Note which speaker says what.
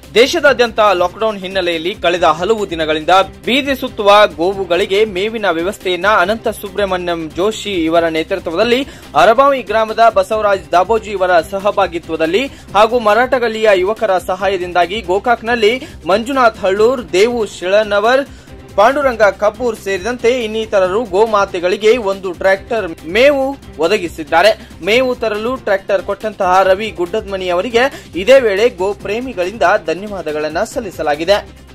Speaker 1: ದೇಶದಾದ್ಯಂತ ಲಾಕ್ಡೌನ್ ಹಿನ್ನೆಲೆಯಲ್ಲಿ ಕಳೆದ ಹಲವು ದಿನಗಳಿಂದ ಬೀದಿ ಸುತ್ತುವ ಗೋವುಗಳಿಗೆ ಮೇವಿನ ವ್ಯವಸ್ಥೆಯನ್ನ ಅನಂತ ಸುಬ್ರಹ್ಮಣ್ಯಂ ಜೋಶಿ ಇವರ ನೇತೃತ್ವದಲ್ಲಿ ಅರಬಾವಿ ಗ್ರಾಮದ ಬಸವರಾಜ್ ದಾಬೋಜಿ ಇವರ ಸಹಭಾಗಿತ್ವದಲ್ಲಿ ಹಾಗೂ ಮರಾಠಗಲ್ಲಿಯ ಯುವಕರ ಸಹಾಯದಿಂದಾಗಿ ಗೋಕಾಕ್ನಲ್ಲಿ ಮಂಜುನಾಥ್ ಹಳ್ಳೂರ್ ದೇವು ಶಿಳನವರ್ ಪಾಂಡುರಂಗ ಕಪೂರ್ ಸೇರಿದಂತೆ ಇನ್ನಿತರರು ಗೋಮಾತೆಗಳಿಗೆ ಒಂದು ಟ್ರ್ಯಾಕ್ಟರ್ ಮೇವು ಒದಗಿಸಿದ್ದಾರೆ ಮೇವು ತರಲು ಟ್ರ್ಯಾಕ್ಟರ್ ಕೊಟ್ಟಂತಹ ರವಿ ಗುಡ್ಡದ್ಮನಿ ಅವರಿಗೆ ಇದೇ ವೇಳೆ ಗೋ ಪ್ರೇಮಿಗಳಿಂದ ಧನ್ಯವಾದಗಳನ್ನು ಸಲ್ಲಿಸಲಾಗಿದೆ